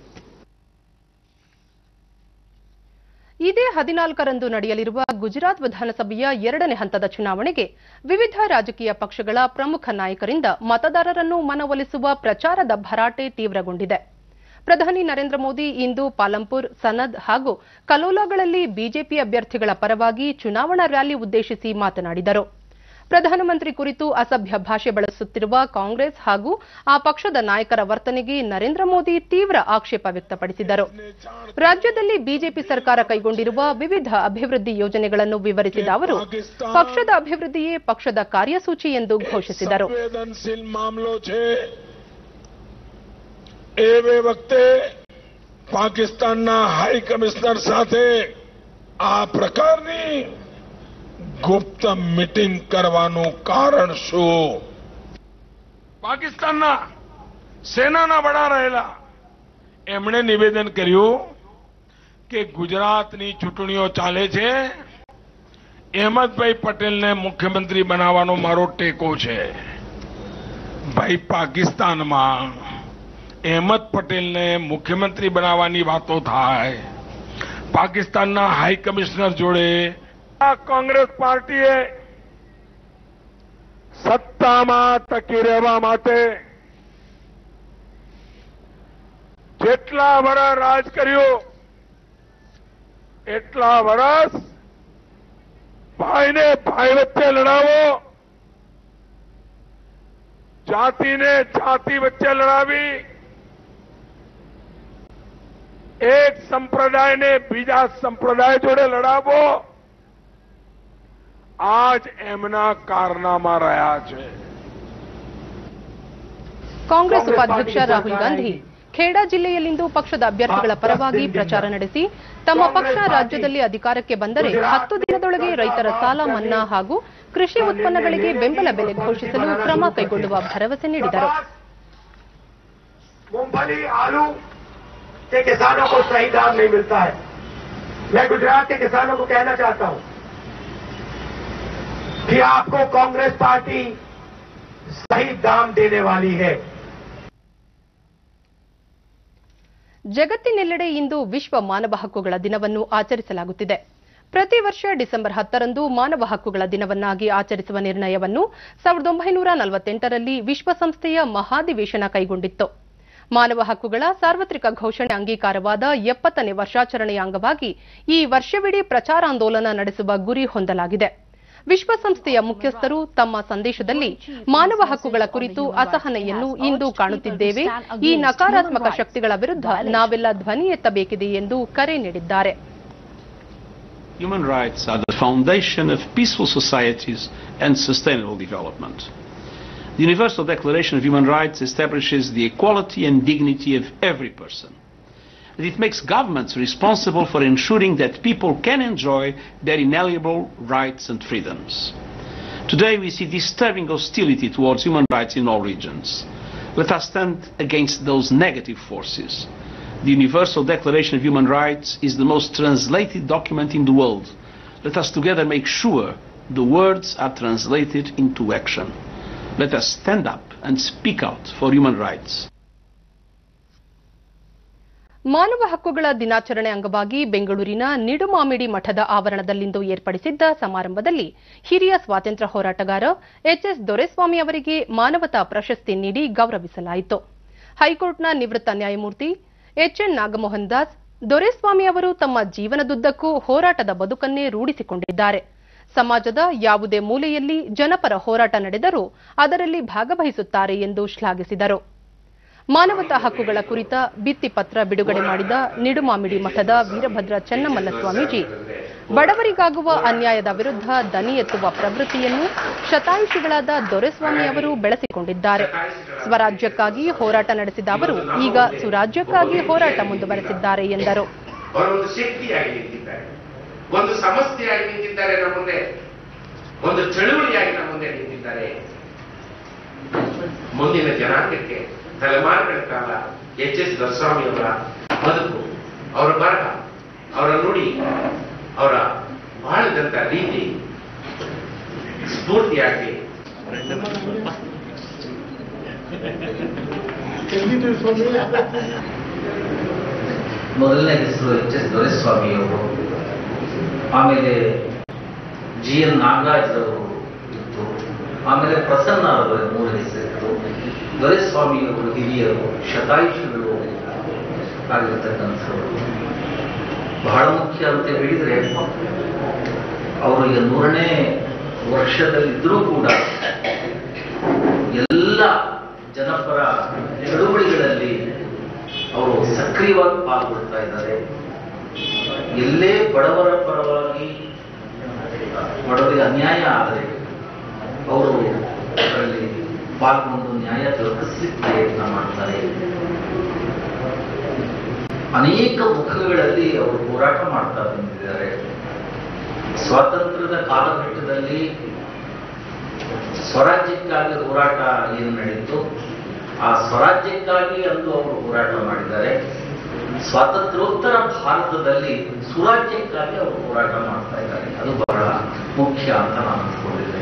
ಇದೇ ಹದಿನಾಲ್ಕರಂದು ನಡೆಯಲಿರುವ ಗುಜರಾತ್ ವಿಧಾನಸಭೆಯ ಎರಡನೇ ಹಂತದ ಚುನಾವಣೆಗೆ ವಿವಿಧ ರಾಜಕೀಯ ಪಕ್ಷಗಳ ಪ್ರಮುಖ ನಾಯಕರಿಂದ ಮತದಾರರನ್ನು ಮನವೊಲಿಸುವ ಪ್ರಚಾರದ ಭರಾಟೆ ತೀವ್ರಗೊಂಡಿದೆ ಪ್ರಧಾನಿ ನರೇಂದ್ರ ಮೋದಿ ಇಂದು ಪಾಲಂಪುರ್ ಸನದ್ ಹಾಗೂ ಕಲೋಲಾಗಳಲ್ಲಿ ಬಿಜೆಪಿ ಅಭ್ಯರ್ಥಿಗಳ ಪರವಾಗಿ ಚುನಾವಣಾ ರ್ಯಾಲಿ ಉದ್ದೇಶಿಸಿ ಮಾತನಾಡಿದರು ಪ್ರಧಾನಮಂತ್ರಿ ಕುರಿತು ಅಸಭ್ಯ ಭಾಷೆ ಬಳಸುತ್ತಿರುವ ಕಾಂಗ್ರೆಸ್ ಹಾಗೂ ಆ ಪಕ್ಷದ ನಾಯಕರ ವರ್ತನೆಗೆ ನರೇಂದ್ರ ಮೋದಿ ತೀವ್ರ ಆಕ್ಷೇಪ ವ್ಯಕ್ತಪಡಿಸಿದರು ರಾಜ್ಯದಲ್ಲಿ ಬಿಜೆಪಿ ಸರ್ಕಾರ ಕೈಗೊಂಡಿರುವ ವಿವಿಧ ಅಭಿವೃದ್ಧಿ ಯೋಜನೆಗಳನ್ನು ವಿವರಿಸಿದ ಅವರು ಪಕ್ಷದ ಅಭಿವೃದ್ಧಿಯೇ ಪಕ್ಷದ ಕಾರ್ಯಸೂಚಿ ಎಂದು ಘೋಷಿಸಿದರು સંવેદનશીલ મામલો છે એ વખતે પાકિસ્તાનના હાઈ કમિશનર સાથે આ પ્રકારની ગુપ્ત મીટિંગ કરવાનું કારણ શું પાકિસ્તાનના સેનાના વડા રહેલા એમણે નિવેદન કર્યું કે ગુજરાતની ચૂંટણીઓ ચાલે છે અહેમદભાઈ પટેલને મુખ્યમંત્રી બનાવવાનો મારો ટેકો છે ભાઈ પાકિસ્તાનમાં અહેમદ પટેલને મુખ્યમંત્રી બનાવવાની વાતો થાય પાકિસ્તાનના હાઈ કમિશનર જોડે આ કોંગ્રેસ પાર્ટીએ સત્તામાં ટકી રહેવા માટે જેટલા વર્ષ રાજ કર્યું એટલા વર્ષ ભાઈને ભાઈ વચ્ચે લડાવો જાતિને જાતિ વચ્ચે લડાવી એક સંપ્રદાયને બીજા સંપ્રદાય જોડે લડાવો આજ એમના કારનામા રહ્યા છે ಕಾಂಗ್ರೆಸ್ ಉಪಾಧ್ಯಕ್ಷ ರಾಹುಲ್ ಗಾಂಧಿ ಖೇಡಾ ಜಿಲ್ಲೆಯಲ್ಲಿಂದು ಪಕ್ಷದ ಅಭ್ಯರ್ಥಿಗಳ ಪರವಾಗಿ ಪ್ರಚಾರ ನಡೆಸಿ ತಮ್ಮ ಪಕ್ಷ ರಾಜ್ಯದಲ್ಲಿ ಅಧಿಕಾರಕ್ಕೆ ಬಂದರೆ ಹತ್ತು ದಿನದೊಳಗೆ ರೈತರ ಸಾಲ ಮನ್ನಾ ಹಾಗೂ ಕೃಷಿ ಉತ್ಪನ್ನಗಳಿಗೆ ಬೆಂಬಲ ಬೆಲೆ ಘೋಷಿಸಲು ಕ್ರಮ ಕೈಗೊಳ್ಳುವ ಭರವಸೆ ನೀಡಿದರು मूंगफली आलू के किसानों को सही दाम नहीं मिलता है मैं गुजरात के किसानों को कहना चाहता हूं कि आपको कांग्रेस पार्टी सही दाम देने वाली है ಜಗತ್ತಿನೆಲ್ಲೆಡೆ ಇಂದು ವಿಶ್ವ ಮಾನವ ಹಕ್ಕುಗಳ ದಿನವನ್ನು ಆಚರಿಸಲಾಗುತ್ತಿದೆ ಪ್ರತಿ ವರ್ಷ ಡಿಸೆಂಬರ್ ಹತ್ತರಂದು ಮಾನವ ಹಕ್ಕುಗಳ ದಿನವನ್ನಾಗಿ ಆಚರಿಸುವ ನಿರ್ಣಯವನ್ನು ಸಾವಿರದ ಒಂಬೈನೂರ ನಲವತ್ತೆಂಟರಲ್ಲಿ ವಿಶ್ವಸಂಸ್ಥೆಯ ಮಹಾಧಿವೇಶನ ಕೈಗೊಂಡಿತ್ತು ಮಾನವ ಹಕ್ಕುಗಳ ಸಾರ್ವತ್ರಿಕ ಘೋಷಣೆ ಅಂಗೀಕಾರವಾದ ಎಪ್ಪತ್ತನೇ ವರ್ಷಾಚರಣೆಯ ಅಂಗವಾಗಿ ಈ ವರ್ಷವಿಡೀ ಪ್ರಚಾರಾಂದೋಲನ ನಡೆಸುವ ಗುರಿ ಹೊಂದಲಾಗಿದೆ ವಿಶ್ವಸಂಸ್ಥೆಯ ಮುಖ್ಯಸ್ಥರು ತಮ್ಮ ಸಂದೇಶದಲ್ಲಿ ಮಾನವ ಹಕ್ಕುಗಳ ಕುರಿತು ಅಸಹನೆಯನ್ನು ಇಂದು ಕಾಣುತ್ತಿದ್ದೇವೆ ಈ ನಕಾರಾತ್ಮಕ ಶಕ್ತಿಗಳ ವಿರುದ್ಧ ನಾವೆಲ್ಲ ಧ್ವನಿ ಎತ್ತಬೇಕಿದೆ ಎಂದು ಕರೆ ನೀಡಿದ್ದಾರೆ Human rights are the foundation of peaceful societies and sustainable development. The Universal Declaration of Human Rights establishes the equality and dignity of every person. And it makes governments responsible for ensuring that people can enjoy their inalienable rights and freedoms. Today we see disturbing hostility towards human rights in all regions. Let us stand against those negative forces. The Universal Declaration of Human Rights is the most translated document in the world. Let us together make sure the words are translated into action. Let us stand up and speak out for human rights. ಮಾನವ ಹಕ್ಕುಗಳ ದಿನಾಚರಣೆ ಅಂಗವಾಗಿ ಬೆಂಗಳೂರಿನ ನಿಡುಮಾಮಿಡಿ ಮಠದ ಆವರಣದಲ್ಲಿಂದು ಏರ್ಪಡಿಸಿದ್ದ ಸಮಾರಂಭದಲ್ಲಿ ಹಿರಿಯ ಸ್ವಾತಂತ್ರ್ಯ ಹೋರಾಟಗಾರ ಎಚ್ಎಸ್ ದೊರೆಸ್ವಾಮಿ ಅವರಿಗೆ ಮಾನವತಾ ಪ್ರಶಸ್ತಿ ನೀಡಿ ಗೌರವಿಸಲಾಯಿತು ಹೈಕೋರ್ಟ್ನ ನಿವೃತ್ತ ನ್ಯಾಯಮೂರ್ತಿ ಎಚ್ಎನ್ ನಾಗಮೋಹನ್ ದಾಸ್ ದೊರೆಸ್ವಾಮಿ ಅವರು ತಮ್ಮ ಜೀವನದುದ್ದಕ್ಕೂ ಹೋರಾಟದ ಬದುಕನ್ನೇ ರೂಢಿಸಿಕೊಂಡಿದ್ದಾರೆ ಸಮಾಜದ ಯಾವುದೇ ಮೂಲೆಯಲ್ಲಿ ಜನಪರ ಹೋರಾಟ ನಡೆದರೂ ಅದರಲ್ಲಿ ಭಾಗವಹಿಸುತ್ತಾರೆ ಎಂದು ಶ್ಲಾಘಿಸಿದರು ಮಾನವತಾ ಹಕ್ಕುಗಳ ಕುರಿತ ಭಿತ್ತಿಪತ್ರ ಬಿಡುಗಡೆ ಮಾಡಿದ ನಿಡುಮಾಮಿಡಿ ಮಠದ ವೀರಭದ್ರ ಚೆನ್ನಮಲ್ಲ ಸ್ವಾಮೀಜಿ ಬಡವರಿಗಾಗುವ ಅನ್ಯಾಯದ ವಿರುದ್ಧ ದನಿ ಎತ್ತುವ ಪ್ರವೃತ್ತಿಯನ್ನು ಶತಾಯುಷಿಗಳಾದ ದೊರೆಸ್ವಾಮಿ ಅವರು ಬೆಳೆಸಿಕೊಂಡಿದ್ದಾರೆ ಸ್ವರಾಜ್ಯಕ್ಕಾಗಿ ಹೋರಾಟ ನಡೆಸಿದ ಅವರು ಈಗ ಸುರಾಜ್ಯಕ್ಕಾಗಿ ಹೋರಾಟ ಮುಂದುವರೆಸಿದ್ದಾರೆ ಎಂದರು ಅವರೊಂದು ಶಕ್ತಿಯಾಗಿ ನಿಂತಿದ್ದಾರೆ ಒಂದು ಸಮಸ್ಯೆಯಾಗಿ ನಿಂತಿದ್ದಾರೆ ನಮ್ಮ ಮುಂದೆ ಒಂದು ಚಳುವಳಿಯಾಗಿ ನಮ್ಮ ಮುಂದೆ ನಿಂತಿದ್ದಾರೆ ಮುಂದಿನ ಜನಾಂಗಕ್ಕೆ ತಲೆಮಾರುಗಳ ಕಾಲ ಎಚ್ ಎಸ್ ದೊರಸ್ವಾಮಿ ಅವರ ಬದುಕು ಅವರ ಬರಹ ಅವರ ನುಡಿ ಅವರ ಬಾಳಿದಂತ ರೀತಿ ಸ್ಫೂರ್ತಿಯಾಗಿ ಮೊದಲನೇ ಹೆಸರು ಎಚ್ ಎಸ್ ದೊರೆಸ್ವಾಮಿಯವರು ಆಮೇಲೆ ಜಿ ಎನ್ ನಾಗರಾಜ್ರವರು ಇತ್ತು ಆಮೇಲೆ ಪ್ರಸನ್ನ ಅವರ ಮೂರು ಹೆಸರಿತ್ತು ದೊರೆಸ್ವಾಮಿಯವರು ಹಿರಿಯರು ಶತಾಯುಷಿಗಳು ಆಗಿರ್ತಕ್ಕಂಥವ್ರು ಬಹಳ ಮುಖ್ಯ ಅಂತ ಹೇಳಿದ್ರೆ ಅವರು ಈಗ ನೂರನೇ ವರ್ಷದಲ್ಲಿದ್ದರೂ ಕೂಡ ಎಲ್ಲ ಜನಪರ ಚಳುವಳಿಗಳಲ್ಲಿ ಅವರು ಸಕ್ರಿಯವಾಗಿ ಪಾಲ್ಗೊಳ್ತಾ ಇದ್ದಾರೆ ಎಲ್ಲೇ ಬಡವರ ಪರವಾಗಿ ಬಡವರಿಗೆ ಅನ್ಯಾಯ ಆದರೆ ಅವರು ಅದರಲ್ಲಿ ಪಾಲ್ಗೊಂಡು ನ್ಯಾಯ ದೊರಕಿಸಲಿಕ್ಕೆ ಪ್ರಯತ್ನ ಮಾಡ್ತಾರೆ ಅನೇಕ ಮುಖಗಳಲ್ಲಿ ಅವರು ಹೋರಾಟ ಮಾಡ್ತಾ ಬಂದಿದ್ದಾರೆ ಸ್ವಾತಂತ್ರ್ಯದ ಕಾಲಘಟ್ಟದಲ್ಲಿ ಸ್ವರಾಜ್ಯಕ್ಕಾಗಿ ಹೋರಾಟ ಏನು ನಡೀತು ಆ ಸ್ವರಾಜ್ಯಕ್ಕಾಗಿ ಅಂದು ಅವರು ಹೋರಾಟ ಮಾಡಿದ್ದಾರೆ ಸ್ವಾತಂತ್ರ್ಯೋತ್ತರ ಭಾರತದಲ್ಲಿ ಸುರಾಜ್ಯಕ್ಕಾಗಿ ಅವರು ಹೋರಾಟ ಮಾಡ್ತಾ ಇದ್ದಾರೆ ಅದು ಬಹಳ ಮುಖ್ಯ ಅಂತ ನಾನು ಅನ್ಕೊಂಡಿದ್ದೇನೆ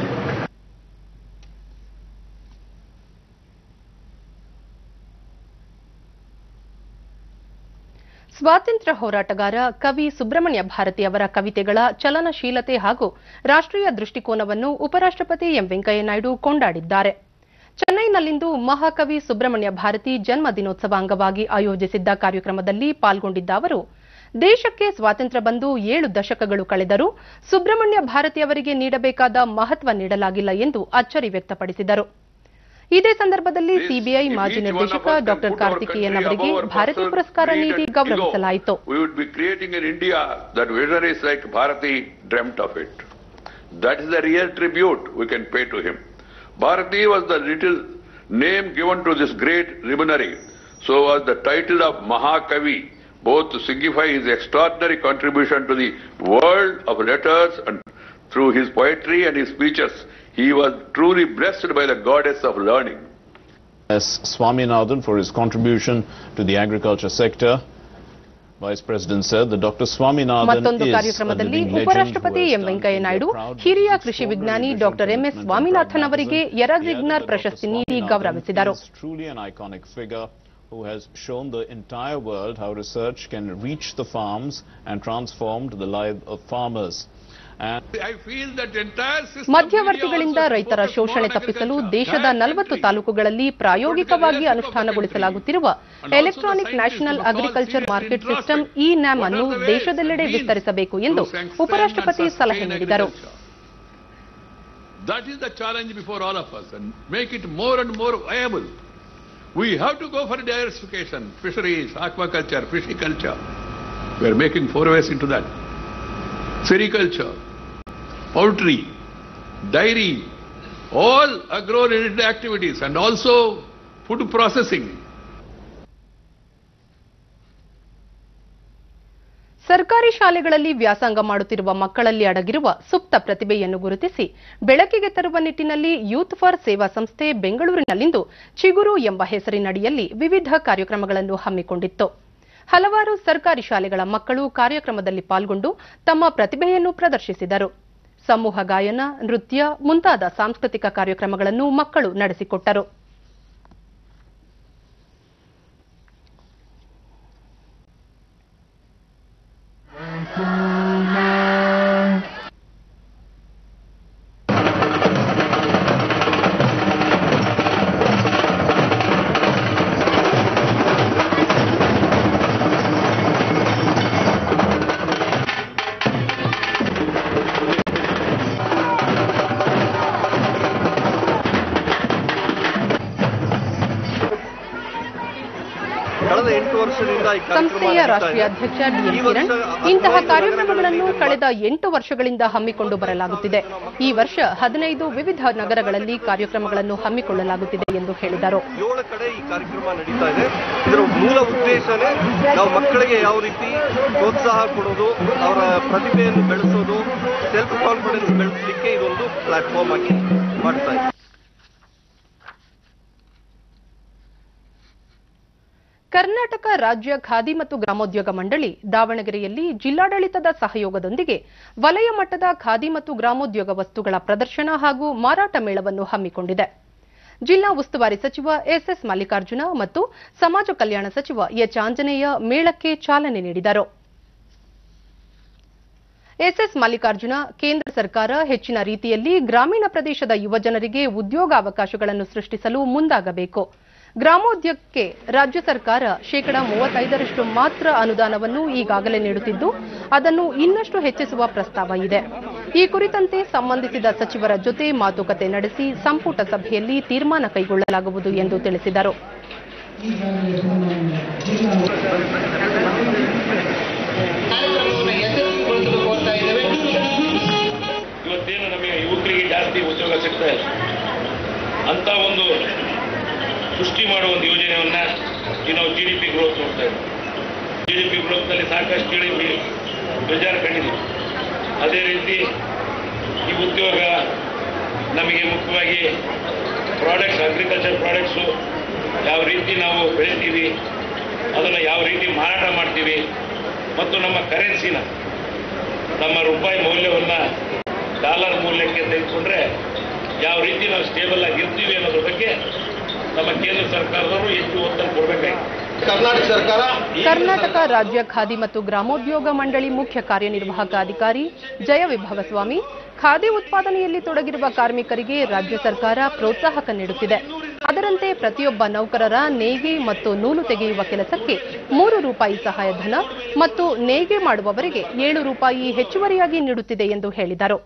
ಸ್ವಾತಂತ್ರ್ಯ ಹೋರಾಟಗಾರ ಕವಿ ಸುಬ್ರಹ್ಮಣ್ಯ ಭಾರತಿ ಅವರ ಕವಿತೆಗಳ ಚಲನಶೀಲತೆ ಹಾಗೂ ರಾಷ್ಟ್ರೀಯ ದೃಷ್ಟಿಕೋನವನ್ನು ಉಪರಾಷ್ಟ್ರಪತಿ ಎಂ ವೆಂಕಯ್ಯನಾಯ್ಡು ಕೊಂಡಾಡಿದ್ದಾರೆ ಚೆನ್ನೈನಲ್ಲಿಂದು ಮಹಾಕವಿ ಸುಬ್ರಹ್ಮಣ್ಯ ಭಾರತಿ ಜನ್ಮ ದಿನೋತ್ಸವ ಅಂಗವಾಗಿ ಆಯೋಜಿಸಿದ್ದ ಕಾರ್ಯಕ್ರಮದಲ್ಲಿ ಪಾಲ್ಗೊಂಡಿದ್ದ ಅವರು ದೇಶಕ್ಕೆ ಸ್ವಾತಂತ್ರ್ಯ ಬಂದು ಏಳು ದಶಕಗಳು ಕಳೆದರೂ ಸುಬ್ರಹ್ಮಣ್ಯ ಭಾರತಿ ಅವರಿಗೆ ನೀಡಬೇಕಾದ ಮಹತ್ವ ನೀಡಲಾಗಿಲ್ಲ ಎಂದು ಅಚ್ಚರಿ ವ್ಯಕ್ತಪಡಿಸಿದರು ಇದೇ ಸಂದರ್ಭದಲ್ಲಿ ಸಿಬಿಐ ಮಾಜಿ ನಿರ್ದೇಶಕ ಡಾಕ್ಟರ್ ಕಾರ್ತಿಕೇಯನ್ ಅವರಿಗೆ ಭಾರತಿ ಪುರಸ್ಕಾರ ನೀಡಿ ಗೌರವಿಸಲಾಯಿತು we would be creating an India that visionaries like Bharati dreamt of it. That is the real tribute we can pay to him. Bharati was the little name given to this great luminary. So was the title of Mahakavi, both to signify his extraordinary contribution to the world of letters and through his poetry and his speeches. He was truly blessed by the goddess of learning. S. Swaminathan for his contribution to the agriculture sector. Vice President said that Dr. Swaminathan ಮತ್ತೊಂದು is a ಕಾರ್ಯಕ್ರಮದಲ್ಲಿ living legend ಉಪರಾಷ್ಟ್ರಪತಿ who has M done Venkaiah Naidu proud ಹಿರಿಯ ಕೃಷಿ ವಿಜ್ಞಾನಿ doctor MS Swaminathan ಅವರಿಗೆ ಯರಜಿಗ್ನರ್ ಪ್ರಶಸ್ತಿ ನೀಡಿ ಗೌರವಿಸಿದರು is truly an iconic figure who has shown the entire world how research can reach the farms and transformed the life of farmers. And I feel that entire system ಮಧ್ಯವರ್ತಿಗಳಿಂದ ರೈತರ ಶೋಷಣೆ ತಪ್ಪಿಸಲು ದೇಶದ ನಲವತ್ತು ತಾಲೂಕುಗಳಲ್ಲಿ ಪ್ರಾಯೋಗಿಕವಾಗಿ ಅನುಷ್ಠಾನಗೊಳಿಸಲಾಗುತ್ತಿರುವ electronic national agriculture market system e NAM ಅನ್ನು ದೇಶದೆಲ್ಲೆಡೆ ವಿಸ್ತರಿಸಬೇಕು ಎಂದು ಉಪರಾಷ್ಟ್ರಪತಿ ಸಲಹೆ ನೀಡಿದರು That is the challenge before all of us and make it more and more viable. We have to go for diversification, fisheries, aquaculture, pisciculture. We are making forays into that. Sericulture, poultry, dairy, all agro-related activities and also food processing. ಸರ್ಕಾರಿ ಶಾಲೆಗಳಲ್ಲಿ ವ್ಯಾಸಂಗ ಮಾಡುತ್ತಿರುವ ಮಕ್ಕಳಲ್ಲಿ ಅಡಗಿರುವ ಸುಪ್ತ ಪ್ರತಿಭೆಯನ್ನು ಗುರುತಿಸಿ ಬೆಳಕಿಗೆ ತರುವ ನಿಟ್ಟಿನಲ್ಲಿ ಯೂತ್ ಫಾರ್ ಸೇವಾ ಸಂಸ್ಥೆ ಬೆಂಗಳೂರಿನಲ್ಲಿಂದು ಚಿಗುರು ಎಂಬ ಹೆಸರಿನಡಿಯಲ್ಲಿ ವಿವಿಧ ಕಾರ್ಯಕ್ರಮಗಳನ್ನು ಹಮ್ಮಿಕೊಂಡಿತ್ತು ಹಲವಾರು ಸರ್ಕಾರಿ ಶಾಲೆಗಳ ಮಕ್ಕಳು ಕಾರ್ಯಕ್ರಮದಲ್ಲಿ ಪಾಲ್ಗೊಂಡು ತಮ್ಮ ಪ್ರತಿಭೆಯನ್ನು ಪ್ರದರ್ಶಿಸಿದರು ಸಮೂಹ ಗಾಯನ ನೃತ್ಯ ಮುಂತಾದ ಸಾಂಸ್ಕೃತಿಕ ಕಾರ್ಯಕ್ರಮಗಳನ್ನು ಮಕ್ಕಳು ನಡೆಸಿಕೊಟ್ಟರು ಕಳೆದ ಎಂಟು ವರ್ಷದಿಂದ ಈ ಕಾರ್ಯಕ್ರಮ ಸಂಸ್ಥೆಯ ನಡೀತಾ ರಾಷ್ಟ್ರೀಯ ಇದೆ. ಅಧ್ಯಕ್ಷ ಡಿಎನ್ ಈ ಕಿರಣ್ ವರ್ಷ ಇಂತಹ ಹದಿನೈದು ಕಾರ್ಯಕ್ರಮಗಳನ್ನು ನಗರಗಳಲ್ಲಿ ಕಳೆದ ಎಂಟು ವರ್ಷಗಳಿಂದ ಹಮ್ಮಿಕೊಂಡು ಬರಲಾಗುತ್ತಿದೆ ಈ ವರ್ಷ ಹದಿನೈದು ವಿವಿಧ ನಗರಗಳಲ್ಲಿ ಕಾರ್ಯಕ್ರಮಗಳನ್ನು ಹಮ್ಮಿಕೊಳ್ಳಲಾಗುತ್ತಿದೆ ಎಂದು ಹೇಳಿದರು ಏಳು ಕಡೆ ಈ ಕಾರ್ಯಕ್ರಮ ನಡೀತಾ ಇದೆ ಇದರ ಮೂಲ ಉದ್ದೇಶನೇ ನಾವು ಮಕ್ಕಳಿಗೆ ಯಾವ ರೀತಿ ಪ್ರೋತ್ಸಾಹ ಕೊಡೋದು ಅವರ ಪ್ರತಿಭೆಯನ್ನು ಬೆಳೆಸೋದು ಸೆಲ್ಫ್ ಕಾನ್ಫಿಡೆನ್ಸ್ ಬೆಳೆಸಲಿಕ್ಕೆ ಇದೊಂದು ಪ್ಲಾಟ್ಫಾರ್ಮ್ ಆಗಿ ಮಾಡ್ತಾ ಇದೆ ಕರ್ನಾಟಕ ರಾಜ್ಯ ಖಾದಿ ಮತ್ತು ಗ್ರಾಮೋದ್ಯೋಗ ಮಂಡಳಿ ದಾವಣಗೆರೆಯಲ್ಲಿ ಜಿಲ್ಲಾಡಳಿತದ ಸಹಯೋಗದೊಂದಿಗೆ ವಲಯ ಮಟ್ಟದ ಖಾದಿ ಮತ್ತು ಗ್ರಾಮೋದ್ಯೋಗ ವಸ್ತುಗಳ ಪ್ರದರ್ಶನ ಹಾಗೂ ಮಾರಾಟ ಮೇಳವನ್ನು ಹಮ್ಮಿಕೊಂಡಿದೆ ಜಿಲ್ಲಾ ಉಸ್ತುವಾರಿ ಸಚಿವ ಎಸ್ಎಸ್ ಮಲ್ಲಿಕಾರ್ಜುನ ಮತ್ತು ಸಮಾಜ ಕಲ್ಯಾಣ ಸಚಿವ ಎಚ್ ಆಂಜನೇಯ ಮೇಳಕ್ಕೆ ಚಾಲನೆ ನೀಡಿದರು ಎಸ್ಎಸ್ ಮಲ್ಲಿಕಾರ್ಜುನ ಕೇಂದ್ರ ಸರ್ಕಾರ ಹೆಚ್ಚಿನ ರೀತಿಯಲ್ಲಿ ಗ್ರಾಮೀಣ ಪ್ರದೇಶದ ಯುವಜನರಿಗೆ ಉದ್ಯೋಗಾವಕಾಶಗಳನ್ನು ಸೃಷ್ಟಿಸಲು ಮುಂದಾಗಬೇಕು ಗ್ರಾಮೋದ್ಯೋಗಕ್ಕೆ ರಾಜ್ಯ ಸರ್ಕಾರ ಶೇಕಡಾ ಮೂವತ್ತೈದರಷ್ಟು ಮಾತ್ರ ಅನುದಾನವನ್ನು ಈಗಾಗಲೇ ನೀಡುತ್ತಿದ್ದು ಅದನ್ನು ಇನ್ನಷ್ಟು ಹೆಚ್ಚಿಸುವ ಪ್ರಸ್ತಾವ ಇದೆ ಈ ಕುರಿತಂತೆ ಸಂಬಂಧಿಸಿದ ಸಚಿವರ ಜೊತೆ ಮಾತುಕತೆ ನಡೆಸಿ ಸಂಪುಟ ಸಭೆಯಲ್ಲಿ ತೀರ್ಮಾನ ಕೈಗೊಳ್ಳಲಾಗುವುದು ಎಂದು ತಿಳಿಸಿದರು ಇವತ್ತೇನು ನಮಗೆ ಯುವಕರಿಗೆ ಜಾಸ್ತಿ ಉದ್ಯೋಗ ಸಿಗ್ತಾ ಇಲ್ಲ ಅಂತ ಒಂದು ಸೃಷ್ಟಿ ಮಾಡುವ ಒಂದು ಯೋಜನೆಯನ್ನ ಈ ನಾವು ಜಿ ಡಿ ಪಿ ಗ್ರೋತ್ ನೋಡ್ತಾ ಇದ್ದೀವಿ ಜಿ ಡಿ ಪಿ ಗ್ರೋತ್ನಲ್ಲಿ ಸಾಕಷ್ಟು ಜಿ ಡಿ ಪಿ ಬೇಜಾರು ಕಂಡಿದ್ದೀವಿ ಅದೇ ರೀತಿ ಈ ಉದ್ಯೋಗ ನಮಗೆ ಮುಖ್ಯವಾಗಿ ಪ್ರಾಡಕ್ಟ್ಸ್ ಅಗ್ರಿಕಲ್ಚರ್ ಪ್ರಾಡಕ್ಟ್ಸು ಯಾವ ರೀತಿ ನಾವು ಬೆಳಿತೀವಿ ಅದನ್ನು ಯಾವ ರೀತಿ ಮಾರಾಟ ಮಾಡ್ತೀವಿ ಮತ್ತು ನಮ್ಮ ಕರೆನ್ಸಿನ ನಮ್ಮ ರೂಪಾಯಿ ಮೌಲ್ಯವನ್ನು ಡಾಲರ್ ಮೂಲ್ಯಕ್ಕೆ ತೆಗೆದುಕೊಂಡ್ರೆ ಯಾವ ರೀತಿ ನಾವು ಸ್ಟೇಬಲ್ ಆಗಿ ಇರ್ತೀವಿ ಅನ್ನೋದ್ರ ಬಗ್ಗೆ ನಮ್ಮ ಕೇಂದ್ರ ಸರ್ಕಾರದವರು ಹೆಚ್ಚು ಒತ್ತನ್ನು ಕೊಡಬೇಕಾಗಿದೆ ಕರ್ನಾಟಕ ಸರ್ಕಾರ ಕರ್ನಾಟಕ ರಾಜ್ಯ ಖಾದಿ ಮತ್ತು ಗ್ರಾಮೋದ್ಯೋಗ ಮಂಡಳಿ ಮುಖ್ಯ ಕಾರ್ಯನಿರ್ವಾಹಕ ಅಧಿಕಾರಿ ಜಯ ವಿಭವ ಸ್ವಾಮಿ ಖಾದಿ ಉತ್ಪಾದನೆಯಲ್ಲಿ ತೊಡಗಿರುವ ಕಾರ್ಮಿಕರಿಗೆ ರಾಜ್ಯ ಸರ್ಕಾರ ಪ್ರೋತ್ಸಾಹಕ ನೀಡುತ್ತಿದೆ ಅದರಂತೆ ಪ್ರತಿಯೊಬ್ಬ ನೌಕರರ ನೇಯ್ಗೆ ಮತ್ತು ನೂಲು ತೆಗೆಯುವ ಕೆಲಸಕ್ಕೆ ಮೂರು ರೂಪಾಯಿ ಸಹಾಯಧನ ಮತ್ತು ನೇಯ್ಗೆ ಮಾಡುವವರಿಗೆ ಏಳು ರೂಪಾಯಿ ಹೆಚ್ಚುವರಿಯಾಗಿ ನೀಡುತ್ತಿದೆ ಎಂದು ಹೇಳಿದರು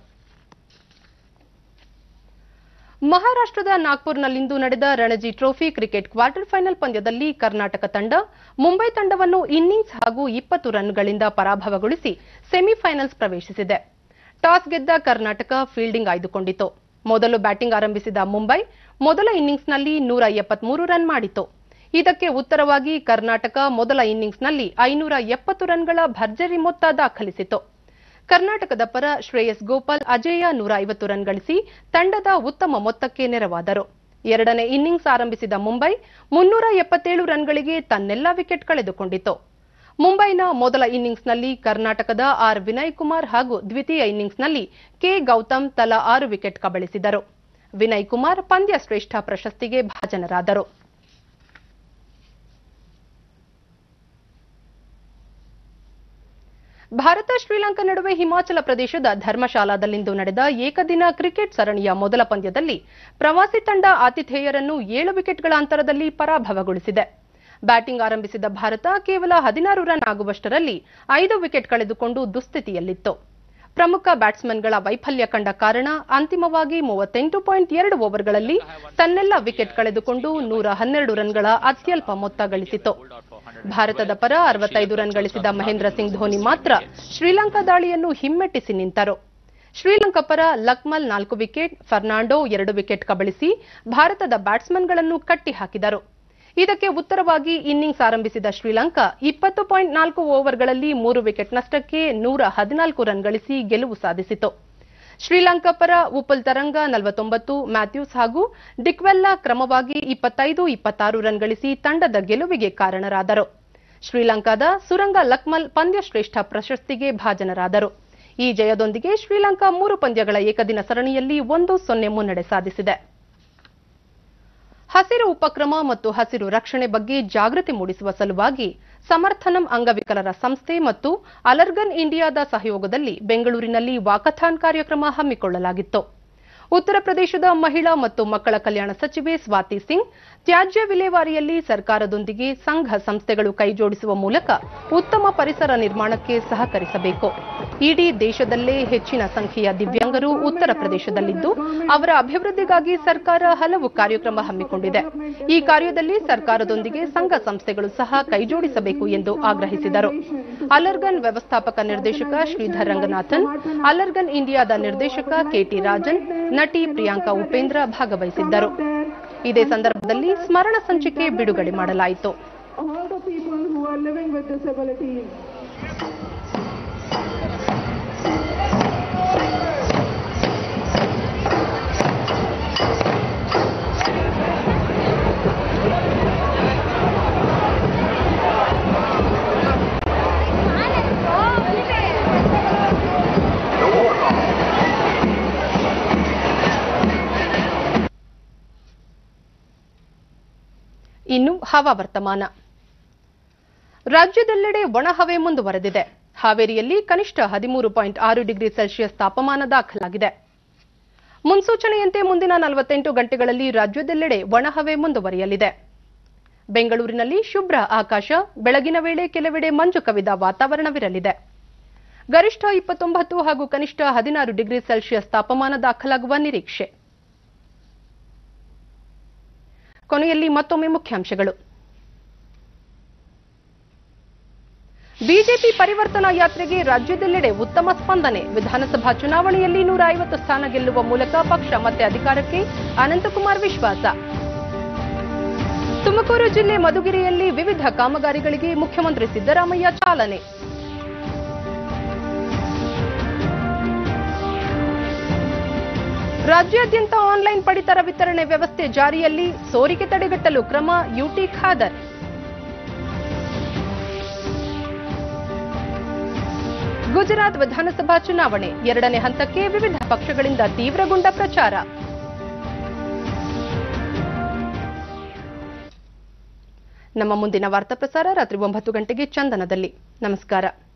ಮಹಾರಾಷ್ಟ್ರದ ನಾಗ್ಪುರ್ನಲ್ಲಿಂದು ನಡೆದ Ranji trophy cricket quarter final ಪಂದ್ಯದಲ್ಲಿ ಕರ್ನಾಟಕ ತಂಡ ಮುಂಬೈ ತಂಡವನ್ನು ಇನ್ನಿಂಗ್ಸ್ ಹಾಗೂ ಇಪ್ಪತ್ತು ರನ್ಗಳಿಂದ ಪರಾಭವಗೊಳಿಸಿ ಸೆಮಿಫೈನಲ್ಸ್ ಪ್ರವೇಶಿಸಿದೆ ಟಾಸ್ ಗೆದ್ದ ಕರ್ನಾಟಕ ಫೀಲ್ಡಿಂಗ್ ಆಯ್ದುಕೊಂಡಿತು ಮೊದಲು ಬ್ಯಾಟಿಂಗ್ ಆರಂಭಿಸಿದ ಮುಂಬೈ ಮೊದಲ ಇನ್ನಿಂಗ್ಸ್ನಲ್ಲಿ ನೂರ ಎಪ್ಪತ್ಮೂರು ರನ್ ಮಾಡಿತು ಇದಕ್ಕೆ ಉತ್ತರವಾಗಿ ಕರ್ನಾಟಕ ಮೊದಲ ಇನ್ನಿಂಗ್ಸ್ನಲ್ಲಿ ಐನೂರ ಎಪ್ಪತ್ತು ರನ್ಗಳ ಭರ್ಜರಿ ಮೊತ್ತ ದಾಖಲಿಸಿತು ಕರ್ನಾಟಕದ ಪರ ಶ್ರೇಯಸ್ ಗೋಪಾಲ್ ಅಜೇಯ ನೂರ ಐವತ್ತು ರನ್ ಗಳಿಸಿ ತಂಡದ ಉತ್ತಮ ಮೊತ್ತಕ್ಕೆ ನೆರವಾದರು ಎರಡನೇ ಇನ್ನಿಂಗ್ಸ್ ಆರಂಭಿಸಿದ ಮುಂಬೈ ಮುನ್ನೂರ ಎಪ್ಪತ್ತೇಳು ರನ್ಗಳಿಗೆ ತನ್ನೆಲ್ಲ ವಿಕೆಟ್ ಕಳೆದುಕೊಂಡಿತು ಮುಂಬೈನ ಮೊದಲ ಇನ್ನಿಂಗ್ಸ್ನಲ್ಲಿ ಕರ್ನಾಟಕದ ಆರ್ ವಿನಯ್ ಕುಮಾರ್ ಹಾಗೂ ದ್ವಿತೀಯ ಇನ್ನಿಂಗ್ಸ್ನಲ್ಲಿ ಕೆ ಗೌತಮ್ ತಲಾ ಆರು ವಿಕೆಟ್ ಕಬಳಿಸಿದರು ವಿನಯ್ ಕುಮಾರ್ ಪಂದ್ಯ ಶ್ರೇಷ್ಠ ಪ್ರಶಸ್ತಿಗೆ ಭಾಜನರಾದರು ಭಾರತ ಶ್ರೀಲಂಕಾ ನಡುವೆ ಹಿಮಾಚಲ ಪ್ರದೇಶದ ಧರ್ಮಶಾಲಾದಲ್ಲಿಂದು ನಡೆದ ಏಕದಿನ ಕ್ರಿಕೆಟ್ ಸರಣಿಯ ಮೊದಲ ಪಂದ್ಯದಲ್ಲಿ ಪ್ರವಾಸಿ ತಂಡ ಆತಿಥೇಯರನ್ನು ಏಳು ವಿಕೆಟ್ಗಳ ಅಂತರದಲ್ಲಿ ಪರಾಭವಗೊಳಿಸಿದೆ ಬ್ಯಾಟಿಂಗ್ ಆರಂಭಿಸಿದ ಭಾರತ ಕೇವಲ ಹದಿನಾರು ರನ್ ಆಗುವಷ್ಟರಲ್ಲಿ ಐದು ವಿಕೆಟ್ ಕಳೆದುಕೊಂಡು ದುಸ್ಥಿತಿಯಲ್ಲಿತ್ತು ಪ್ರಮುಖ ಬ್ಯಾಟ್ಸ್ಮನ್ಗಳ ವೈಫಲ್ಯ ಕಂಡ ಕಾರಣ ಅಂತಿಮವಾಗಿ ಮೂವತ್ತೆಂಟು ಪಾಯಿಂಟ್ ಎರಡು ಓವರ್ಗಳಲ್ಲಿ ತನ್ನೆಲ್ಲ ವಿಕೆಟ್ ಕಳೆದುಕೊಂಡು ನೂರ ಹನ್ನೆರಡು ರನ್ಗಳ ಅತ್ಯಲ್ಪ ಮೊತ್ತ ಗಳಿಸಿತು ಭಾರತದ ಪರ ಅರವತ್ತೈದು ರನ್ ಗಳಿಸಿದ ಮಹೇಂದ್ರ ಸಿಂಗ್ ಧೋನಿ ಮಾತ್ರ ಶ್ರೀಲಂಕಾ ದಾಳಿಯನ್ನು ಹಿಮ್ಮೆಟ್ಟಿಸಿ ನಿಂತರು ಶ್ರೀಲಂಕಾ ಪರ ಲಕ್ಮಲ್ ನಾಲ್ಕು ವಿಕೆಟ್ ಫರ್ನಾಂಡೋ ಎರಡು ವಿಕೆಟ್ ಕಬಳಿಸಿ ಭಾರತದ ಬ್ಯಾಟ್ಸ್ಮನ್ಗಳನ್ನು ಕಟ್ಟಿಹಾಕಿದರು ಇದಕ್ಕೆ ಉತ್ತರವಾಗಿ ಇನ್ನಿಂಗ್ಸ್ ಆರಂಭಿಸಿದ ಶ್ರೀಲಂಕಾ ಇಪ್ಪತ್ತು ಪಾಯಿಂಟ್ ನಾಲ್ಕು ಓವರ್ಗಳಲ್ಲಿ ಮೂರು ವಿಕೆಟ್ ನಷ್ಟಕ್ಕೆ ನೂರ ಹದಿನಾಲ್ಕು ರನ್ ಗಳಿಸಿ ಗೆಲುವು ಸಾಧಿಸಿತು ಶ್ರೀಲಂಕಾ ಪರ ಉಪಲ್ ತರಂಗ ನಲವತ್ತೊಂಬತ್ತು ಮ್ಯಾಥ್ಯೂಸ್ ಹಾಗೂ ಡಿಕ್ವೆಲ್ಲಾ ಕ್ರಮವಾಗಿ ಇಪ್ಪತ್ತೈದು ಇಪ್ಪತ್ತಾರು ರನ್ ಗಳಿಸಿ ತಂಡದ ಗೆಲುವಿಗೆ ಕಾರಣರಾದರು ಶ್ರೀಲಂಕಾದ ಸುರಂಗ ಲಕ್ಮಲ್ ಪಂದ್ಯಶ್ರೇಷ್ಠ ಪ್ರಶಸ್ತಿಗೆ ಭಾಜನರಾದರು ಈ ಜಯದೊಂದಿಗೆ ಶ್ರೀಲಂಕಾ ಮೂರು ಪಂದ್ಯಗಳ ಏಕದಿನ ಸರಣಿಯಲ್ಲಿ ಒಂದು ಸೊನ್ನೆ ಮುನ್ನಡೆ ಸಾಧಿಸಿದೆ ಹಸಿರು ಉಪಕ್ರಮ ಮತ್ತು ಹಸಿರು ರಕ್ಷಣೆ ಬಗ್ಗೆ ಜಾಗೃತಿ ಮೂಡಿಸುವ ಸಲುವಾಗಿ ಸಮರ್ಥನಂ ಅಂಗವಿಕಲರ ಸಂಸ್ಥೆ ಮತ್ತು ಅಲರ್ಗನ್ ಇಂಡಿಯಾದ ಸಹಯೋಗದಲ್ಲಿ ಬೆಂಗಳೂರಿನಲ್ಲಿ ವಾಕಥಾನ್ ಕಾರ್ಯಕ್ರಮ ಹಮ್ಮಿಕೊಳ್ಳಲಾಗಿತ್ತು ಉತ್ತರ ಪ್ರದೇಶದ ಮಹಿಳಾ ಮತ್ತು ಮಕ್ಕಳ ಕಲ್ಯಾಣ ಸಚಿವೆ ಸ್ವಾತಿ ಸಿಂಗ್ ತ್ಯಾಜ್ಯ ವಿಲೇವಾರಿಯಲ್ಲಿ ಸರ್ಕಾರದೊಂದಿಗೆ ಸಂಘ ಸಂಸ್ಥೆಗಳು ಕೈಜೋಡಿಸುವ ಮೂಲಕ ಉತ್ತಮ ಪರಿಸರ ನಿರ್ಮಾಣಕ್ಕೆ ಸಹಕರಿಸಬೇಕು ಇಡೀ ದೇಶದಲ್ಲೇ ಹೆಚ್ಚಿನ ಸಂಖ್ಯೆಯ ದಿವ್ಯಾಂಗರು ಉತ್ತರ ಪ್ರದೇಶದಲ್ಲಿದ್ದು ಅವರ ಅಭಿವೃದ್ಧಿಗಾಗಿ ಸರ್ಕಾರ ಹಲವು ಕಾರ್ಯಕ್ರಮ ಹಮ್ಮಿಕೊಂಡಿದೆ ಈ ಕಾರ್ಯದಲ್ಲಿ ಸರ್ಕಾರದೊಂದಿಗೆ ಸಂಘ ಸಂಸ್ಥೆಗಳು ಸಹ ಕೈಜೋಡಿಸಬೇಕು ಎಂದು ಆಗ್ರಹಿಸಿದರು ಅಲರ್ಗನ್ ವ್ಯವಸ್ಥಾಪಕ ನಿರ್ದೇಶಕ ಶ್ರೀಧರ್ ರಂಗನಾಥನ್ ಅಲರ್ಗನ್ ಇಂಡಿಯಾದ ನಿರ್ದೇಶಕ ಕೆಟಿ ರಾಜನ್ ನಟಿ ಪ್ರಿಯಾಂಕಾ ಉಪೇಂದ್ರ ಭಾಗವಹಿಸಿದ್ದರು ಇದೇ ಸಂದರ್ಭದಲ್ಲಿ ಸ್ಮರಣ ಸಂಚಿಕೆ ಬಿಡುಗಡೆ ಮಾಡಲಾಯಿತು all the people who are living with disabilities. ಇನ್ನು ಹವಾವರ್ತಮಾನ ರಾಜ್ಯದೆಲ್ಲೆಡೆ ಒಣಹವೆ ಮುಂದುವರೆದಿದೆ ಹಾವೇರಿಯಲ್ಲಿ ಕನಿಷ್ಠ ಹದಿಮೂರು ಪಾಯಿಂಟ್ ಆರು ಡಿಗ್ರಿ ಸೆಲ್ಸಿಯಸ್ ತಾಪಮಾನ ದಾಖಲಾಗಿದೆ ಮುನ್ಸೂಚನೆಯಂತೆ ಮುಂದಿನ ನಲವತ್ತೆಂಟು ಗಂಟೆಗಳಲ್ಲಿ ರಾಜ್ಯದೆಲ್ಲೆಡೆ ಒಣಹವೆ ಮುಂದುವರಿಯಲಿದೆ ಬೆಂಗಳೂರಿನಲ್ಲಿ ಶುಭ್ರ ಆಕಾಶ ಬೆಳಗಿನ ವೇಳೆ ಕೆಲವೆಡೆ ಮಂಜು ಕವಿದ ವಾತಾವರಣವಿರಲಿದೆ ಗರಿಷ್ಠ ಇಪ್ಪತ್ತೊಂಬತ್ತು ಹಾಗೂ ಕನಿಷ್ಠ ಹದಿನಾರು ಡಿಗ್ರಿ ಸೆಲ್ಸಿಯಸ್ ತಾಪಮಾನ ದಾಖಲಾಗುವ ನಿರೀಕ್ಷೆ ಕೊನೆಯಲ್ಲಿ ಮತ್ತೊಮ್ಮೆ ಮುಖ್ಯಾಂಶಗಳು ಬಿಜೆಪಿ ಪರಿವರ್ತನಾ ಯಾತ್ರೆಗೆ ರಾಜ್ಯದೆಲ್ಲೆಡೆ ಉತ್ತಮ ಸ್ಪಂದನೆ ವಿಧಾನಸಭಾ ಚುನಾವಣೆಯಲ್ಲಿ ನೂರ ಐವತ್ತು ಸ್ಥಾನ ಗೆಲ್ಲುವ ಮೂಲಕ ಪಕ್ಷ ಮತ್ತೆ ಅಧಿಕಾರಕ್ಕೆ ಅನಂತಕುಮಾರ್ ವಿಶ್ವಾಸ ತುಮಕೂರು ಜಿಲ್ಲೆ ಮಧುಗಿರಿಯಲ್ಲಿ ವಿವಿಧ ಕಾಮಗಾರಿಗಳಿಗೆ ಮುಖ್ಯಮಂತ್ರಿ ಸಿದ್ದರಾಮಯ್ಯ ಚಾಲನೆ ರಾಜ್ಯಾದ್ಯಂತ ಆನ್ಲೈನ್ ಪಡಿತರ ವಿತರಣೆ ವ್ಯವಸ್ಥೆ ಜಾರಿಯಲ್ಲಿ ಸೋರಿಕೆ ತಡೆಗಟ್ಟಲು ಕ್ರಮ ಯುಟಿ ಖಾದರ್ ಗುಜರಾತ್ ವಿಧಾನಸಭಾ ಚುನಾವಣೆ ಎರಡನೇ ಹಂತಕ್ಕೆ ವಿವಿಧ ಪಕ್ಷಗಳಿಂದ ತೀವ್ರಗೊಂಡ ಪ್ರಚಾರ ನಮ್ಮ ಮುಂದಿನ ವಾರ್ತಾ ಪ್ರಸಾರ ರಾತ್ರಿ ಒಂಬತ್ತು ಗಂಟೆಗೆ ಚಂದನದಲ್ಲಿ ನಮಸ್ಕಾರ